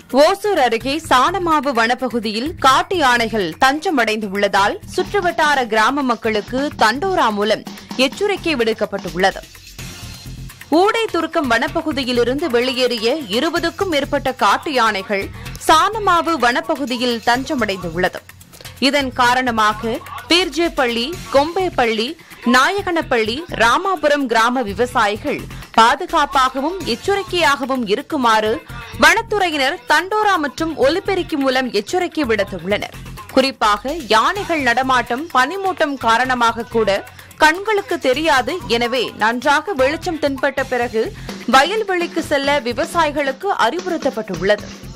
ஓசூர் அருகே சாணமாவு வனப்பகுதியில் காட்டு யானைகள் தஞ்சமடைந்துள்ளதால் சுற்றுவட்டார கிராம மக்களுக்கு தண்டோரா மூலம் எச்சரிக்கை விடுக்கப்பட்டுள்ளது ஊடை துருக்கம் வனப்பகுதியிலிருந்து வெளியேறிய இருபதுக்கும் மேற்பட்ட காட்டு யானைகள் சாணமாவு வனப்பகுதியில் தஞ்சமடைந்துள்ளது இதன் காரணமாக பீர்ஜேப்பள்ளி கொம்பேப்பள்ளி நாயகனப்பள்ளி ராமாபுரம் கிராம விவசாயிகள் பாதுகாப்பாகவும் எச்சரிக்கையாகவும் இருக்குமாறு வனத்துறையினர் தண்டோரா மற்றும் ஒலிபெருக்கி மூலம் எச்சரிக்கை விடுத்துள்ளனர் குறிப்பாக யானைகள் நடமாட்டம் பனிமூட்டம் காரணமாக கூட கண்களுக்கு தெரியாது எனவே நன்றாக வெளிச்சம் தென்பட்ட பிறகு வயல்வெளிக்கு செல்ல விவசாயிகளுக்கு அறிவுறுத்தப்பட்டுள்ளது